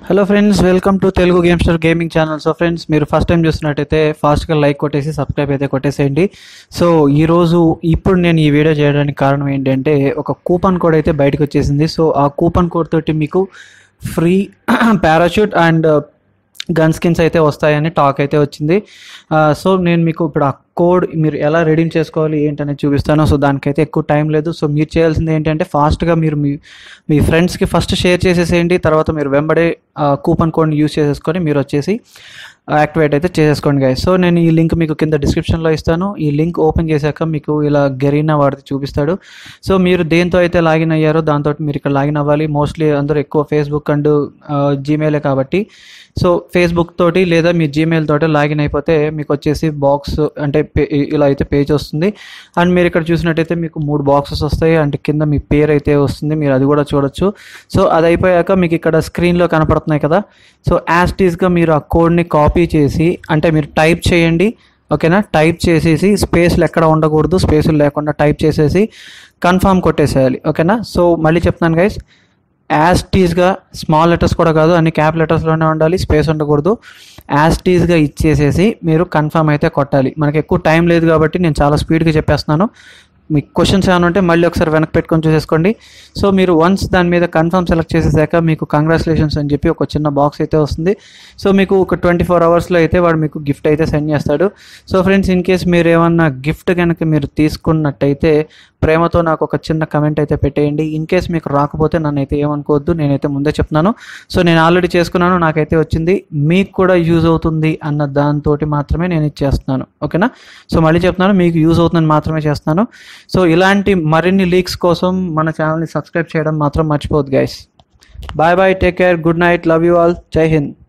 hello friends welcome to Telugu gamester gaming channel so friends మీరు first time చూస్తున్నట్టయితే ఫాస్ట్గా like కొట్టేసి సబ్స్క్రైబ్ అయితే కొట్టేసేయండి సో ఈరోజు ఇప్పుడు నేను ఈ వీడియో చేయడానికి కారణం ఏంటంటే ఒక కూపన్ కోడ్ అయితే బయటకు వచ్చేసింది సో ఆ కూపన్ కోడ్ తోటి మీకు free parachute and gun skins అయితే వస్తాయని టాక్ అయితే వచ్చింది ఆ, సో నేను మీకు ఇప్పుడు ఆ కోడ్ మీరు ఎలా రెడీమ్ చేసుకోవాలి ఏంటనేది చూపిస్తాను సో దానికైతే ఎక్కువ టైం లేదు సో మీరు చేయాల్సింది ఏంటంటే ఫాస్ట్గా మీరు మీ మీ ఫ్రెండ్స్కి ఫస్ట్ షేర్ చేసేసేయండి తర్వాత మీరు వెంబడే కూపన్ కోడ్ని యూస్ చేసేసుకొని మీరు వచ్చేసి యాక్టివేట్ అయితే చేసేసుకోండి గాయ సో నేను ఈ లింక్ మీకు కింద డిస్క్రిప్షన్లో ఇస్తాను ఈ లింక్ ఓపెన్ చేశాక మీకు ఇలా గెరీనా వాడితే చూపిస్తాడు సో మీరు దేంతో అయితే లాగిన్ అయ్యారో దాంతో మీరు ఇక్కడ లాగిన్ అవ్వాలి మోస్ట్లీ అందరూ ఎక్కువ ఫేస్బుక్ అండ్ జీమెయిలే కాబట్టి సో ఫేస్బుక్ తోటి లేదా మీ జీమెయిల్ తోటి లాగిన్ అయిపోతే మీకు వచ్చేసి బాక్స్ అంటే పే- ఇలా అయితే పేజ్ వస్తుంది అండ్ మీరు ఇక్కడ చూసినట్టయితే మీకు మూడు బాక్సెస్ వస్తాయి అంటే కింద మీ పేరు అయితే వస్తుంది మీరు అది కూడా చూడొచ్చు సో అది అయిపోయాక మీకు ఇక్కడ స్క్రీన్లో కనపడుతున్నాయి కదా సో యాస్టీస్గా మీరు ఆ కోడ్ని కాపీ చేసి అంటే మీరు టైప్ చేయండి ఓకేనా టైప్ చేసేసి స్పేస్లు ఎక్కడ ఉండకూడదు స్పేసులు లేకుండా టైప్ చేసేసి కన్ఫామ్ కొట్టేసేయాలి ఓకేనా సో మళ్ళీ చెప్తున్నాను గైస్ యాజ్ టీజ్గా స్మాల్ లెటర్స్ కూడా కాదు అన్ని క్యాప్ లెటర్స్లోనే ఉండాలి స్పేస్ ఉండకూడదు యాజ్ టీజ్గా ఇచ్చేసేసి మీరు కన్ఫర్మ్ అయితే కొట్టాలి మనకి ఎక్కువ టైం లేదు కాబట్టి నేను చాలా స్పీడ్గా చెప్పేస్తున్నాను మీకు క్వశ్చన్స్ ఏమైనా ఉంటే మళ్ళీ ఒకసారి వెనక్కి పెట్టుకొని చూసేసుకోండి సో మీరు వన్స్ దాని మీద కన్ఫర్మ్ సెలెక్ట్ చేసేసాక మీకు కంగ్రాచులేషన్స్ అని చెప్పి ఒక చిన్న బాక్స్ అయితే వస్తుంది సో మీకు ఒక ట్వంటీ ఫోర్ అవర్స్లో అయితే వాడు మీకు గిఫ్ట్ అయితే సెండ్ చేస్తాడు సో ఫ్రెండ్స్ ఇన్ కేస్ మీరు ఏమన్నా గిఫ్ట్ కనుక మీరు తీసుకున్నట్టయితే ప్రేమతో నాకు ఒక చిన్న కమెంట్ అయితే పెట్టేయండి ఇన్ కేస్ మీకు రాకపోతే నన్ను అయితే ఏమనుకోవద్దు నేనైతే ముందే చెప్తున్నాను సో నేను ఆల్రెడీ చేసుకున్నాను నాకైతే వచ్చింది మీకు కూడా యూజ్ అవుతుంది అన్న దాంతో మాత్రమే నేను ఇది చేస్తున్నాను ఓకేనా సో మళ్ళీ చెప్తున్నాను మీకు యూజ్ అవుతుందని మాత్రమే చేస్తున్నాను సో ఇలాంటి మరిన్ని లీక్స్ కోసం మన ఛానల్ని సబ్స్క్రైబ్ చేయడం మాత్రం మర్చిపోవద్దు guys bye bye take care good night love you all జై హింద్